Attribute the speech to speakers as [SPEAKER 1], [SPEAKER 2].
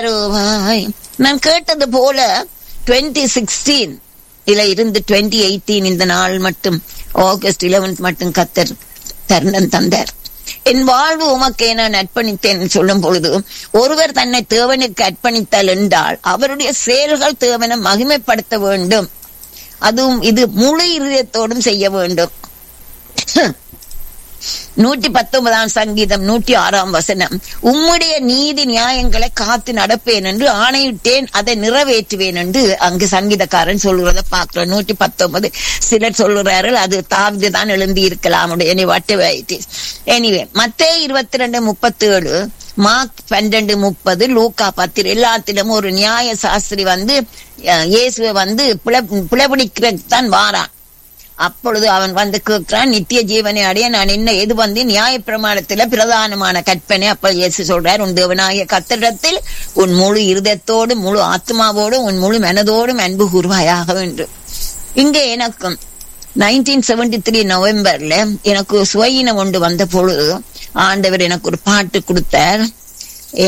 [SPEAKER 1] வருவாய் நான் கேட்டது போல டுவெண்ட்டி சிக்ஸ்டீன் இதுல இருந்து டுவெண்ட்டி எயிட்டீன் இந்த நாள் மட்டும் ஆகஸ்ட் 11th மட்டும் கத்தர் தருணம் தந்தார் என் வாழ்வு உமக்கே நான் அர்ப்பணித்தேன் சொல்லும் பொழுது ஒருவர் தன்னை தேவனுக்கு அர்ப்பணித்தல் என்றால் அவருடைய செயல்கள் தேவனை மகிமைப்படுத்த வேண்டும் அதுவும் இது முழு இருதயத்தோடும் செய்ய வேண்டும் நூற்றி பத்தொன்பதாம் சங்கீதம் நூற்றி ஆறாம் வசனம் உம்முடைய நீதி நியாயங்களை காத்து நடப்பேன் என்று ஆணையிட்டேன் அதை நிறைவேற்றுவேன் என்று அங்கு சங்கீதக்காரன் சொல்லுறத பார்க்கிறோம் நூற்றி பத்தொன்பது சிலர் சொல்லுறார்கள் அது தாவிது தான் எழுந்தி இருக்கலாம் எனிவே மத்தே இருபத்தி ரெண்டு முப்பத்தி ஏழு மார்க் பன்னெண்டு முப்பது லூக்கா பத்து எல்லாத்திலும் ஒரு நியாய சாஸ்திரி வந்து அஹ், இயேசுவை வந்து பிளபிடிக்கிறதுக்கு தான் வாரான் அப்பொழுது அவன் வந்து கேட்கிறான் நித்திய ஜீவனை அடைய நான் என்ன எது வந்து நியாய பிரமாணத்துல பிரதானமான கற்பனை அப்ப இயேசு சொல்றார் உன் தேவனாகிய கத்திரத்தில் உன் முழு இருதயத்தோடும் முழு ஆத்மாவோடும் உன் முழு மனதோடும் அன்பு கூறுவாயாக என்று இங்கே எனக்கும் நைன்டீன் செவன்டி த்ரீ நவம்பர்ல எனக்கு சுவையினம் ஒன்று வந்த பொழுது ஆண்டவர் எனக்கு ஒரு பாட்டு கொடுத்தார்